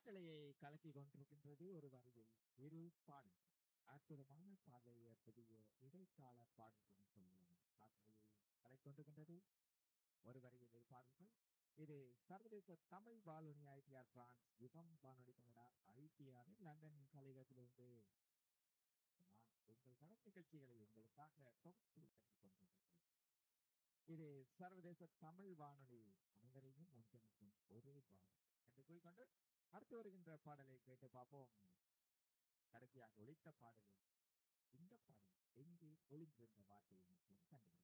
காட்டலையை கலக்கி கொண்டிருக்கின்றது ஒரு வரியில் இரு பாடல்கள் அற்புதமான பாடலைய புதிய இடைக்கால பாடல்கள் சொல்லலாம் காட்டலையை கலக்கி கொண்டிருக்கின்றது ஒரு வரியில் இரு பாடல்கள் இது சர்வதேச தமிழ் வானொலி ஐடிஆர் பிரான்ஸ் யுகம் வானொலி கனடா ஐடிஆர் லண்டன் கலையகத்திலிருந்து நான் உங்கள் கடன் நிகழ்ச்சிகளை உங்களுக்காக தொகுத்து வழங்கிக் கொண்டிருக்கிறேன் இது சர்வதேச தமிழ் வானொலி அனைவரையும் ஒன்றிணைக்கும் ஒரே வானொலி என்று கூறிக்கொண்டு அடுத்து வருகின்ற பாடலை கேட்டு பார்ப்போம் கடைசியாக ஒழித்த பாடலில் இந்த பாடல் எங்கே ஒளிந்திருந்த வார்த்தையை மட்டும் கண்டுபிடிக்கும்